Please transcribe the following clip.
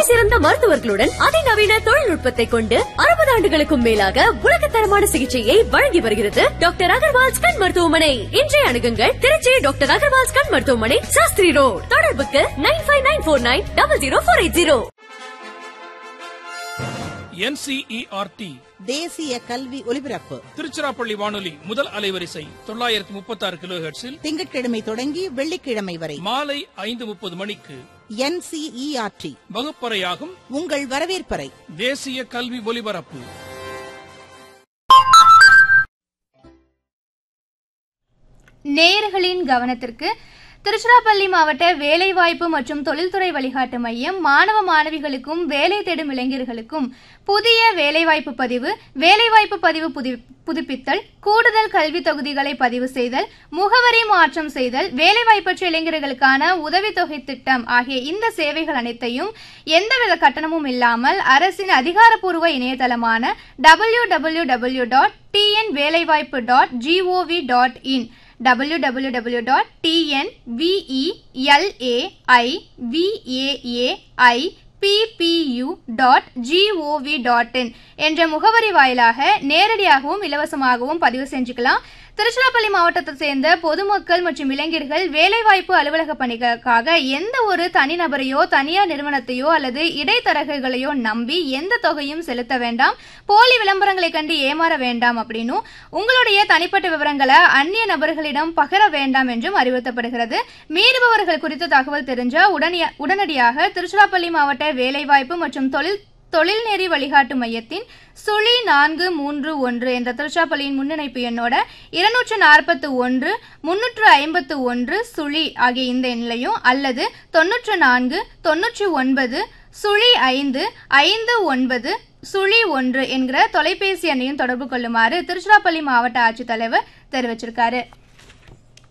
தலை சிறந்த மருத்துவர்களுடன் அதிநவீன தொழில்நுட்பத்தை கொண்டு அறுபது ஆண்டுகளுக்கும் மேலாக உலகத்தரமான சிகிச்சையை வழங்கி வருகிறது டாக்டர் அகர்வால்ஸ் கண் மருத்துவமனை இன்றைய அணுகுங்கள் திருச்சி டாக்டர் அகர்வால்ஸ் கண் மருத்துவமனை சாஸ்திரி ரோட் தொடர்புக்கு nine five nine four nine double zero four eight zero NCERT தேசிய கல்வி ஒலிபரப்பு திருச்சிராப்பள்ளி வானொலி முதல் அலைவரிசை தொள்ளாயிரத்தி முப்பத்தி ஆறு கிலோ ஹெர்ட்ஸில் திங்கட்கிழமை தொடங்கி வெள்ளிக்கிழமை வரை மாலை ஐந்து முப்பது மணிக்கு என்சிஇஆர்டி வகுப்பறையாகும் உங்கள் வரவேற்பறை தேசிய கல்வி ஒலிபரப்பு நேயர்களின் கவனத்திற்கு திருச்சிராப்பள்ளி மாவட்ட வேலைவாய்ப்பு மற்றும் தொழில்துறை வழிகாட்டு மையம் மாணவ மாணவிகளுக்கும் வேலை தேடும் இளைஞர்களுக்கும் புதிய வேலைவாய்ப்பு பதிவு வேலைவாய்ப்பு பதிவு புதி புதுப்பித்தல் கூடுதல் கல்வி தொகுதிகளை பதிவு செய்தல் முகவரி மாற்றம் செய்தல் வேலைவாய்ப்பற்ற இளைஞர்களுக்கான உதவித்தொகை திட்டம் ஆகிய இந்த சேவைகள் அனைத்தையும் எந்தவித கட்டணமும் இல்லாமல் அரசின் அதிகாரப்பூர்வ இணையதளமான W W W dot TN velaivaippu dot gov dot in www.tnvelaiviaippu.gov.in என்ற முகவரி வாயிலாக நேரடியாகவும் இலவசமாகவும் பதிவு செஞ்சுக்கலாம் திருச்சிராப்பள்ளி மாவட்டத்தை சேர்ந்த பொதுமக்கள் மற்றும் இளைஞர்கள் வேலைவாய்ப்பு அலுவலக பணிகளுக்காக எந்த ஒரு தனிநபரையோ தனியார் நிறுவனத்தையோ அல்லது இடைத்தரகர்களையோ நம்பி எந்த தொகையும் செலுத்த வேண்டாம் போலி விளம்பரங்களை கண்டு ஏமாற வேண்டாம் அப்படின்னும் உங்களுடைய தனிப்பட்ட விவரங்களை அந்நிய நபர்களிடம் பகிர வேண்டாம் என்றும் அறிவுறுத்தப்படுகிறது மீறுபவர்கள் குறித்த தகவல் தெரிஞ்ச உடனே- உடனடியாக திருச்சிராப்பள்ளி மாவட்ட வேலைவாய்ப்பு மற்றும் தொழில் தொழில்நெறி வழிகாட்டு மையத்தின் சுழி நான்கு மூன்று ஒன்று என்ற திருச்சிராப்பள்ளியின் முன்னிணைப்பு எண்ணோட இருநூற்று நாற்பத்து ஒன்று முன்னூற்று ஐம்பத்து ஒன்று சுழி ஆகிய இந்த எண்ணிலையும் அல்லது தொன்னூற்று நான்கு தொன்னூற்றி ஒன்பது சுழி ஐந்து ஐந்து ஒன்பது சுழி ஒன்று என்கிற தொலைபேசி எண்ணையும் தொடர்பு கொள்ளுமாறு திருச்சிராப்பள்ளி மாவட்ட ஆட்சித்தலைவர் தெரிவிச்சிருக்காரு